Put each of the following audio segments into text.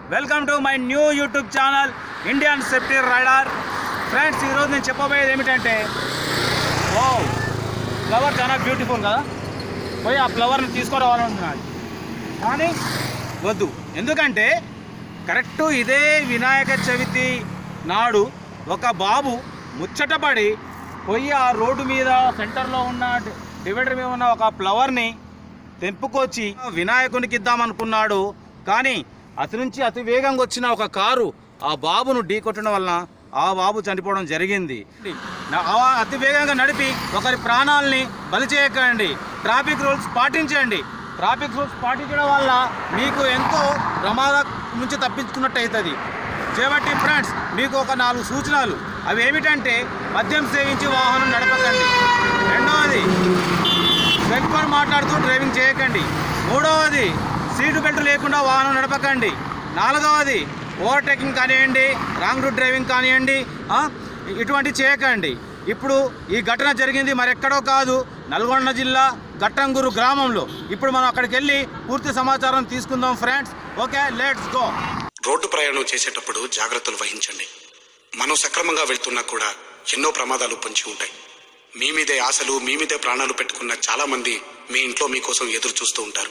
Welcome to my new YouTube channel Indian safety rider friends ఈరోజు నేను చెప్పబోయేది ఏమిటంటే ఓ ఫ్లవర్ చాలా బ్యూటిఫుల్ కదా పోయి ఆ ఫ్లవర్ని తీసుకురావాలనుకున్నాను కానీ వద్దు ఎందుకంటే కరెక్ట్ ఇదే వినాయక చవితి నాడు ఒక బాబు ముచ్చటపడి పోయి ఆ రోడ్డు మీద సెంటర్లో ఉన్న డివైడర్ మీద ఉన్న ఒక ఫ్లవర్ని తెంపుకొచ్చి వినాయకునికి ఇద్దామనుకున్నాడు కానీ అతి నుంచి అతి వేగంగా వచ్చిన ఒక కారు ఆ బాబును ఢీకొట్టడం వలన ఆ బాబు చనిపోవడం జరిగింది నా- ఆ అతి వేగంగా నడిపి ఒకరి ప్రాణాలని బలి చేయకండి ట్రాఫిక్ రూల్స్ పాటించండి ట్రాఫిక్ రూల్స్ పాటించడం వల్ల మీకు ఎంతో ప్రమాదం నుంచి తప్పించుకున్నట్టు అవుతుంది చేపట్టి ఫ్రెండ్స్ మీకు ఒక నాలుగు సూచనలు అవి ఏమిటంటే మద్యం సేవించి వాహనం నడపకండి రెండవది సెల్ ఫోన్ మాట్లాడుతూ డ్రైవింగ్ చేయకండి మూడవది సీటు బెల్ట్ లేకుండా వాహనం నడపకండి నాలుగవది ఓవర్టేకింగ్ కానివ్వండి రాంగ్ రూట్ డ్రైవింగ్ కానివ్వండి ఆ, ఇటువంటి చేయకండి ఇప్పుడు ఈ ఘటన జరిగింది మరెక్కడో కాదు నల్గొండ జిల్లా గట్టంగూరు గ్రామంలో ఇప్పుడు మనం అక్కడికి వెళ్ళి పూర్తి సమాచారం తీసుకుందాం friends okay let's go road ప్రయాణం చేసేటప్పుడు జాగ్రత్తలు వహించండి మనం సక్రమంగా వెళ్తున్నా కూడా ఎన్నో ప్రమాదాలు పొంచి ఉంటాయి మీ మీదే ఆశలు మీ మీదే ప్రాణాలు పెట్టుకున్న చాలా మంది మీ ఇంట్లో మీకోసం ఎదురు చూస్తూ ఉంటారు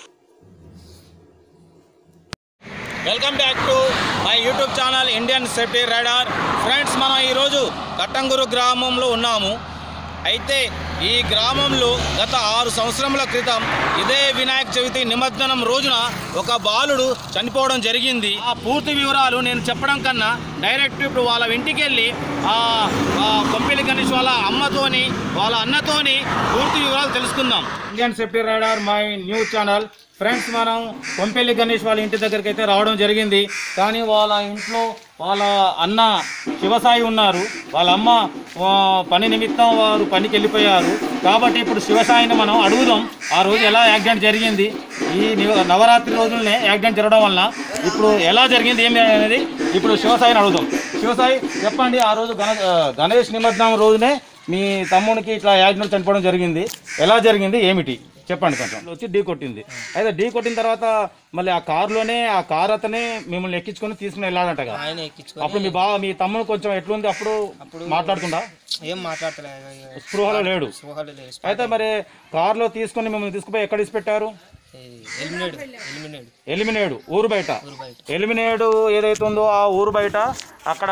welcome back to my YouTube channel Indian safety rider friends మనం ఈరోజు కట్టంగూరు గ్రామంలో ఉన్నాము అయితే ఈ గ్రామంలో గత ఆరు సంవత్సరముల క్రితం ఇదే వినాయక చవితి నిమజ్జనం రోజున ఒక బాలుడు చనిపోవడం జరిగింది ఆ పూర్తి వివరాలు నేను చెప్పడం కన్నా డైరెక్ట్ ఇప్పుడు వాళ్ళ ఇంటికి వెళ్ళి ఆ ఆ కొంపెలి గణేష్ వాళ్ళ అమ్మతోని వాళ్ళ అన్నతోని పూర్తి వివరాలు తెలుసుకుందాం Indian safety rider my news channel friends మనం కొంపెల్లి గణేష్ వాళ్ళ ఇంటి దగ్గరికి అయితే రావడం జరిగింది కానీ వాళ్ళ ఇంట్లో వాళ్ళ అన్న శివసాయి ఉన్నారు వాళ్ళ అమ్మ ఆ, పని నిమిత్తం వారు పనికి వెళ్ళిపోయారు కాబట్టి ఇప్పుడు శివసాయిని మనం అడుగుదాం ఆ రోజు ఎలా యాక్సిడెంట్ జరిగింది ఈ నివ- నవరాత్రి రోజులనే యాక్సిడెంట్ జరగడం వలన ఇప్పుడు ఎలా జరిగింది ఏమి అనేది ఇప్పుడు శివసాయిని అడుగుదాం శివసాయి చెప్పండి ఆ రోజు గణ ఆ, గణేష్ నిమజ్జనం రోజునే మీ తమ్మునికి ఇట్లా యాక్సిడెంట్ చనిపోవడం జరిగింది ఎలా జరిగింది ఏమిటి చెప్పండి కొంచెం వచ్చి ఢీ కొట్టింది అయితే ఢీ కొట్టిన తర్వాత మళ్ళీ ఆ కారులోనే ఆ కార్ అతనే మిమ్మల్ని ఎక్కించుకొని తీసుకుని వెళ్ళాడంట కదా ఆయన ఎక్కించుకొని అప్పుడు మీ బావ మీ తమ్ముడు కొంచెం ఎట్లుంది అప్పుడు మాట్లాడుతుండా ఏం మాట్లాడతలేదు ఇక స్పృహలో లేడు స్పృహలు లేదు అయితే మరి కారులో తీసుకొని మిమ్మల్ని తీసుకుపోయి ఎక్కడ పెట్టారు ఎలిమినేడు ఎలిమినేడు ఎలిమినేడు ఊరు బయట ఊరు బయట ఎలిమినేడు ఏదైతే ఉందో ఆ ఊరు బయట అక్కడ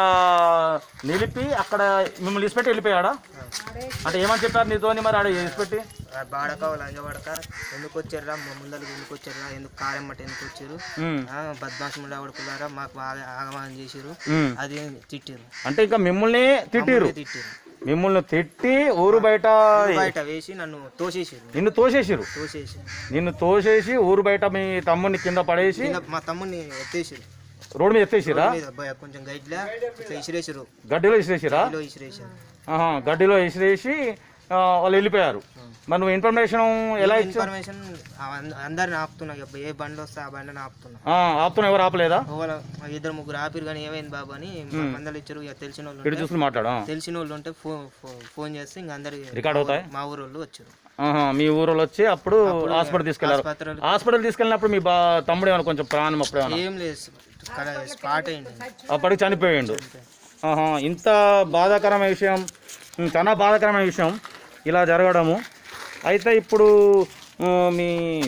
నిలిపి అక్కడ మిమ్మల్ని ఇసిపెట్టి వెళ్ళిపోయాడా అంటే ఏమని చెప్పారు నీతోని మరి ఆడ ఇసిపెట్టి బాడక లంజబడక ఎందుకు వచ్చారా మా ముందరకు ఎందుకు వచ్చారా ఎందుకు కారెమ్మట ఎందుకు వచ్చారు ఉమ్, బద్మాషములు ఆడుకున్నారా మాకు బాగా ఆగమానం చేసిరు ఉమ్. అది తిట్టిరు అంటే ఇంకా మిమ్మల్ని తిట్టిరు తిట్టిరు మిమ్మల్ని తిట్టి ఊరు బయట బయట వేసి నన్ను తోసేసిరు నిన్ను తోసేసిరు తోసేసి నిన్ను తోసేసి ఊరు బయట మీ తమ్ముడిని కింద పడేసి కింద మా తమ్ముడిని ఎత్తేసిరు రోడ్డు మీద ఎత్తేసిరా మీద బయ- కొంచెం గైడ్లా ఇట్లా ఇసిరేసిరు గడ్డిలో ఇసిరేసిరా కిలో ఇసిరేసారు ఆహా, గడ్డిలో ఇసిరేసి ఆ, వాళ్ళు వెళ్ళిపోయారు మరి నువ్వు ఇన్ఫర్మేషన్ ఎలా ఇచ్చా ఇన్ఫర్మేషన్ అందరిని ఆపుతున్నా ఇక ఏ బండి వస్తే ఆ బండిని ఆపుతున్నా ఆపుతున్నా ఎవరు ఆపలేదా ఒకవేళ ఇద్దరు ముగ్గురు ఆపిరు కానీ ఏమైంది బాబు అని మందలు ఇచ్చారు ఇక తెలిసిన వాళ్ళు ఇటు ఉంటే- చూసుకుని మాట్లాడా తెలిసిన వాళ్ళు ఉంటే ఫోన్ ఫోన్ చేస్తే ఇంక అందరి రికార్డ్ అవుతాయి మా ఊరు వాళ్ళు వచ్చారు ఆహా, మీ ఊరు వచ్చి అప్పుడు హాస్పిటల్ తీసుకెళ్లారు ఆసుపత్రులు హాస్పిటల్ తీసుకెళ్ళినప్పుడు మీ బా తమ్ముడు ఏమైనా కొంచెం ప్రాణం అప్పుడు ఏమైనా ఏం లేదు కల స్పాట్ అయింది అప్పటికి చనిపోయిండు ఆహా, ఇంత బాధాకరమైన విషయం ఉమ్, చాలా బాధాకరమైన విషయం ఇలా జరగడము అయితే ఇప్పుడు ఆ, మీ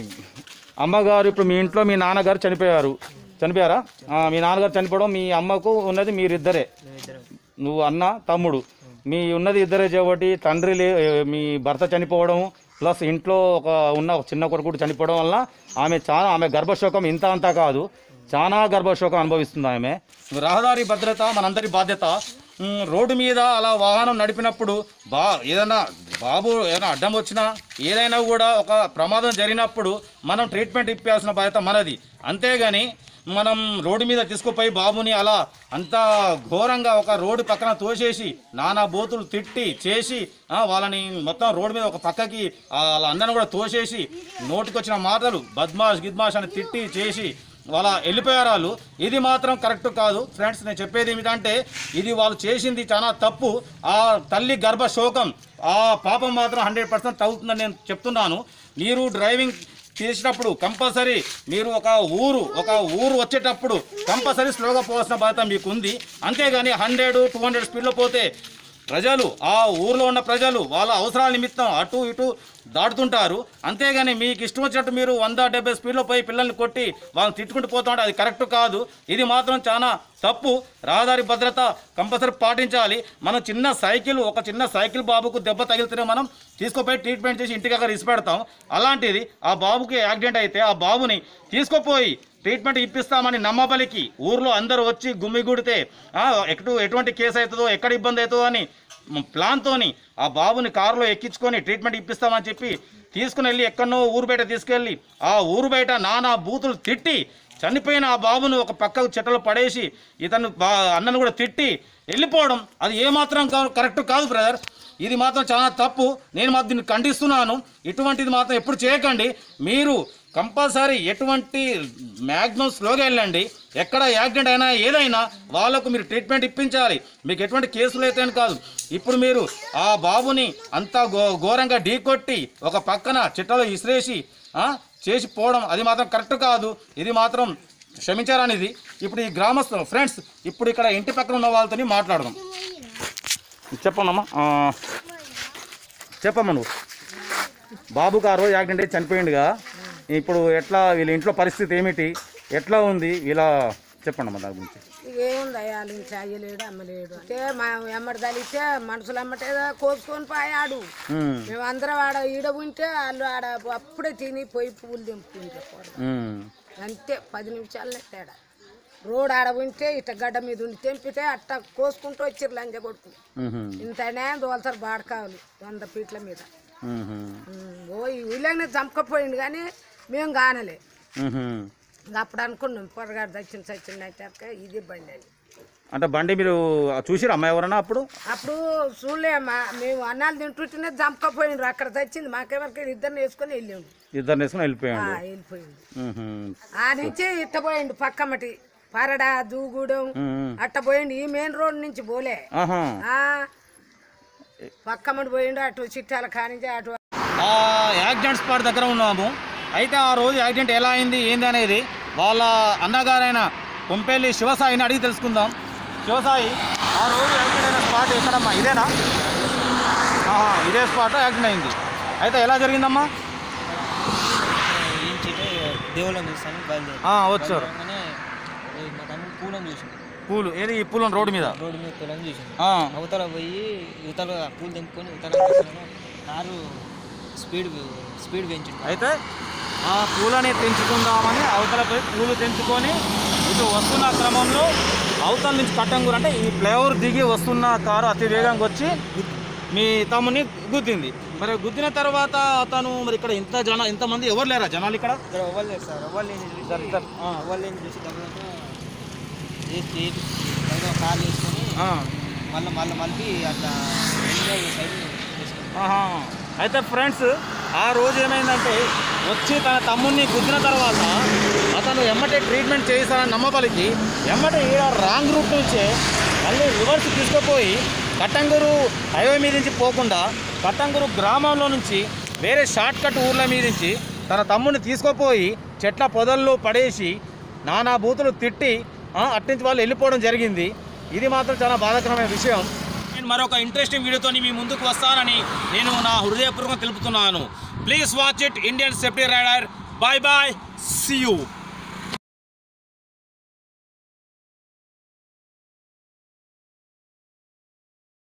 అమ్మగారు ఇప్పుడు మీ ఇంట్లో మీ నాన్నగారు చనిపోయారు చనిపోయారా ఆ, మీ నాన్నగారు చనిపోవడం మీ అమ్మకు ఉన్నది మీరిద్దరే మేమిద్దరం నువ్వు అన్న తమ్ముడు మీ ఉన్నది ఇద్దరే కాబట్టి తండ్రి లే మీ భర్త చనిపోవడం ప్లస్ ఇంట్లో ఒక ఉన్న ఒక చిన్న కొడుకు కూడా చనిపోవడం వల్ల ఆమె చాలా ఆమె గర్భశోకం ఇంత అంతా కాదు చాలా గర్భశోకం అనుభవిస్తుంది ఆమె రహదారి భద్రత మనందరి బాధ్యత ఉమ్, రోడ్డు మీద అలా వాహనం నడిపినప్పుడు బా ఏదైనా బాబు ఏదైనా అడ్డం వచ్చినా ఏదైనా కూడా ఒక ప్రమాదం జరిగినప్పుడు మనం ట్రీట్మెంట్ ఇప్పాల్సిన బాధ్యత మనది అంతేగాని మనం రోడ్డు మీద తీసుకుపోయి బాబుని అలా అంత ఘోరంగా ఒక రోడ్డు పక్కన తోసేసి నానా బోతులు తిట్టి చేసి ఆ, వాళ్ళని మొత్తం రోడ్డు మీద ఒక పక్కకి ఆ, వాళ్ళ అందరిని కూడా తోసేసి నోటికొచ్చిన మాటలు బద్మాష్ గిద్మాష్ అని తిట్టి చేసి వాళ్ళ వెళ్ళిపోయారు వాళ్ళు ఇది మాత్రం కరెక్ట్ కాదు ఫ్రెండ్స్ నేను చెప్పేది ఏమిటంటే ఇది వాళ్ళు చేసింది చాలా తప్పు ఆ తల్లి గర్భ శోకం ఆ పాపం మాత్రం హండ్రెడ్ పర్సెంట్ తగ్గుతుందని నేను చెప్తున్నాను మీరు డ్రైవింగ్ తీసినప్పుడు కంపల్సరీ మీరు ఒక ఊరు ఒక ఊరు వచ్చేటప్పుడు కంపల్సరీ స్లోగా పోవాల్సిన బాధ్యత మీకు ఉంది అంతేగాని హండ్రెడ్ టూ హండ్రెడ్ స్పీడ్లో పోతే ప్రజలు ఆ ఊర్లో ఉన్న ప్రజలు వాళ్ళ అవసరాల నిమిత్తం అటు ఇటు దాటుతుంటారు అంతేగాని మీకు ఇష్టం వచ్చినట్టు మీరు వంద డెబ్బై స్పీడ్లో పోయి పిల్లల్ని కొట్టి వాళ్ళని తిట్టుకుంటూ పోతా ఉంటే అది కరెక్ట్ కాదు ఇది మాత్రం చాలా తప్పు రహదారి భద్రత కంపల్సరీ పాటించాలి మనం చిన్న సైకిల్ ఒక చిన్న సైకిల్ బాబుకు దెబ్బ తగిలితేనే మనం తీసుకుపోయి ట్రీట్మెంట్ చేసి ఇంటికి అక్కడ ఇసిపెడతాం అలాంటిది ఆ బాబుకి యాక్సిడెంట్ అయితే ఆ బాబుని తీసుకుపోయి ట్రీట్మెంట్ ఇప్పిస్తామని నమ్మబలికి ఊర్లో అందరూ వచ్చి గుమ్మిగూడితే ఆ, ఎటు ఎటువంటి కేసు అవుతుందో ఎక్కడ ఇబ్బంది అవుతుందో అని ప్లాన్తోని ఆ బాబుని కారులో ఎక్కించుకొని ట్రీట్మెంట్ ఇప్పిస్తామని చెప్పి తీసుకుని వెళ్ళి ఎక్కడనో ఊరు బయట తీసుకెళ్ళి ఆ ఊరు బయట నానా బూతులు తిట్టి చనిపోయిన ఆ బాబును ఒక పక్కకు చెట్టలో పడేసి ఇతను బా అన్నను కూడా తిట్టి వెళ్ళిపోవడం అది ఏమాత్రం కా- కరెక్ట్ కాదు బ్రదర్ ఇది మాత్రం చాలా తప్పు నేను మాత్రం దీన్ని ఖండిస్తున్నాను ఇటువంటిది మాత్రం ఎప్పుడు చేయకండి మీరు కంపల్సరీ ఎటువంటి మ్యాక్సిమం స్లోగా వెళ్ళండి ఎక్కడ యాక్సిడెంట్ అయినా ఏదైనా వాళ్ళకు మీరు ట్రీట్మెంట్ ఇప్పించాలి మీకు ఎటువంటి కేసులు అయితే అని కాదు ఇప్పుడు మీరు ఆ బాబుని అంతా ఘో ఘోరంగా ఢీకొట్టి ఒక పక్కన చిట్టలో ఇసిరేసి ఆ, చేసి పోవడం అది మాత్రం కరెక్ట్ కాదు ఇది మాత్రం క్షమించారనేది ఇప్పుడు ఈ గ్రామస్తులు ఫ్రెండ్స్ ఇప్పుడు ఇక్కడ ఇంటి పక్కన ఉన్న వాళ్ళతో మాట్లాడదాం చెప్పమ్మా ఆ, చెప్పమ్మా నువ్వు బాబుకు ఆ రోజు యాక్సిడెంట్ అయ్యి చనిపోయిండుగా ఇప్పుడు ఎట్లా వీళ్ళ ఇంట్లో పరిస్థితి ఏమిటి ఎట్లా ఉంది ఇలా చెప్పండి అమ్మా దాని గురించి ఏముంది అయ్యాలి చేయలేడు అమ్మలేడు అంటే మా ఎమ్మడి తలిస్తే మనుషులు అమ్మటే కోసుకొని పోయాడు ఉమ్, మేము అందరం ఆడ ఈడ ఉంటే వాళ్ళు ఆడ అప్పుడే తిని పోయి పువ్వులు దింపుకుంటే ఉమ్, అంతే పది నిమిషాలనే తేడా రోడ్ ఆడ ఉంటే ఇట్ట గడ్డ మీద ఉండి తెంపితే అట్ట కోసుకుంటూ వచ్చిర్రు లంజ కొడుకు ఉహు, ఇంతనే దోల్తారు బాడకావాలి వంద ఫీట్ల మీద ఉహు, ఉమ్, ఓ ఈ ఊళ్ళోనే చంపకపోయింది కానీ మేము కానలే ఉహు. ఇంకా అప్పుడు అనుకున్నాం పొరగాడు దచ్చిన సచ్చిన అయితే ఇది బండి అని అంటే బండి మీరు చూసిరా అమ్మ ఎవరన్నా అప్పుడు అప్పుడు చూడలేమ్మా మేము అన్నాలు తింటుంటేనే చంపకపోయిండ్రు అక్కడ తెచ్చింది మాకెవరికి ఇద్దరిని వేసుకొని వెళ్ళిండు ఇద్దరు వేసుకుని ఆ, వెళ్ళిపోయాడు వెళ్ళిపోయిండు ఉహు, ఆ నుంచి ఇట్టపోయిండు పక్కమటి పరడ దూగూడెం ఉమ్, అట్ట పోయిండు ఈ మెయిన్ రోడ్ నుంచి పోలే ఆహా ఆ, పక్కమటి పోయిండు అటు చిట్టాల కానించి అటు ఆ యాక్సిడెంట్ స్పాట్ దగ్గర ఉన్నాము అయితే ఆ రోజు యాక్సిడెంట్ ఎలా అయింది ఏంది అనేది వాళ్ళ అన్నగారైన కొంపెల్లి శివసాయిని అడిగి తెలుసుకుందాం శివసాయి ఆ రోజు యాక్సిడెంట్ అయిన స్పాట్ ఎక్కడమ్మా ఇదేనా ఆహా, ఇదే స్పాట్ యాక్సిడెంట్ అయింది అయితే ఎలా జరిగిందమ్మా ఏంటంటే దేవుళ్ళని చూస్తాను బయలుదేరి ఆ, వచ్చారు రాగానే ఈ మా తమ్ముడు పూలను చూసిండు పూలు ఏది ఈ పూలను రోడ్డు మీద రోడ్డు మీద పూలను చూసిండు ఆ, అవతల పోయి యువతల పూలు తెంపుకొని యువతల వచ్చేసాను. కారు స్పీడ్ స్పీడ్ పెంచిండు అయితే ఆ పూలని తెంచుకుందామని అవతల పోయి పూలు తెంచుకొని ఇటు వస్తున్న క్రమంలో అవతల నుంచి కట్టంగూరు అంటే ఈ ఫ్లైఓవర్ దిగి వస్తున్న కారు అతి వేగంగా వచ్చి మీ తమ్ముని గుద్దింది మరి గుద్దిన తర్వాత అతను మరి ఇక్కడ ఇంత జన ఇంతమంది ఎవరు లేరా జనాలు ఇక్కడ ఇక్కడ ఎవ్వరు లేదు సార్ ఎవ్వరు లేని చూసి ఇద్దరు, ఇద్దరు. ఆ. ఎవ్వరు లేని చూసి తర్వాత వేసి ఏదో కార్ వేసుకొని ఆ, మళ్ళీ మళ్ళీ మళ్ళీ అట్లా ఎంజాయ్ సైడ్ వేసుకున్నాం ఆహా. అయితే ఫ్రెండ్స్ ఆ రోజు ఏమైందంటే వచ్చి తన తమ్ముడిని గుద్దిన తర్వాత అతను ఎమ్మటే ట్రీట్మెంట్ చేయిస్తానని నమ్మబలికి ఎమ్మటే ఈడ రాంగ్ రూట్ నుంచే మళ్ళీ రివర్స్ తీసుకుపోయి కట్టంగూరు హైవే మీద నుంచి పోకుండా కట్టంగూరు గ్రామంలో నుంచి వేరే షార్ట్ కట్ ఊర్ల మీద నుంచి తన తమ్ముడిని తీసుకుపోయి చెట్ల పొదల్లో పడేసి నానా బూతులు తిట్టి ఆ, అట్నుంచి వాళ్ళు వెళ్ళిపోవడం జరిగింది ఇది మాత్రం చాలా బాధాకరమైన విషయం నేను మరొక ఇంట్రెస్టింగ్ వీడియోతో మీ ముందుకు వస్తానని నేను నా హృదయపూర్వకంగా తెలుపుతున్నాను please watch it Indian safety rider bye bye see you